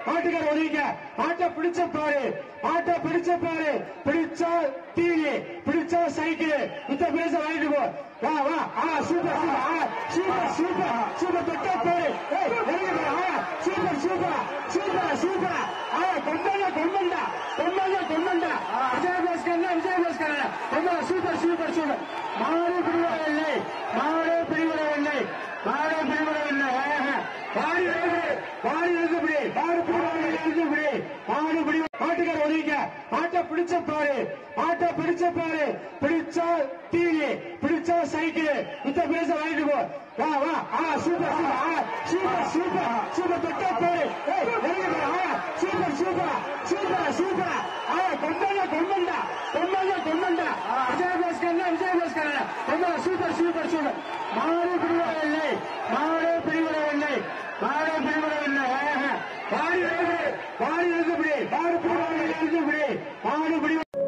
மாட்டுக்கார ஒதுங்க மாட்டை பிடிச்ச பாரு மாட்டை பிடிச்ச பாரு பிடிச்சா டிவி பிடிச்சா சைக்கிள் இந்த பேச வாங்கிட்டு போ வா வா ஆ சூப்பர் சூப்பர் ஆ சூப்பர் சூப்பர் சூப்பர் பெட்ட பாரு ஏய் இறங்கி பாரு ஆ சூப்பர் சூப்பர் சூப்பர் சூப்பர் ஆ கொண்டா கொண்டா கொண்டா கொண்டா விஜய் பாஸ்கர் விஜய் பாஸ்கர் கொண்டா சூப்பர் சூப்பர் சூப்பர் மாடு பிடிவரவில்லை மாடு பிடிவரவில்லை மாடு பிடிவரவில்லை பாடி பாடி எழுதுபடி மாடு பிடிவரவில்லை எழுதுபடி மாடு பிடி மாட்டுக்கார ஒதுங்க மாட்டை பிடிச்ச பாரு மாட்டை பிடிச்ச பாரு பிடிச்சா டிவி பிடிச்சா சைக்கிள் இந்த பேச வாங்கிட்டு போ வா வா ஆ சூப்பர் சூப்பர் ஆ சூப்பர் சூப்பர் சூப்பர் பெட்ட பாரு ஏய் இறங்கி பாரு ஆ சூப்பர் சூப்பர் சூப்பர் சூப்பர் ஆ கொண்டா கொண்டா கொண்டா கொண்டா விஜய் பாஸ்கர் விஜய் பாஸ்கர் கொண்டா சூப்பர் சூப்பர் சூப்பர் மாடு பிடிவரவில்லை மாடு பிடிவரவில்லை மாடு பிடிவரவில்லை பாடி எழுது பாடி எழுதுபடி மாடு பிடிவரவில்லை எழுதுபடி மாடு பிடி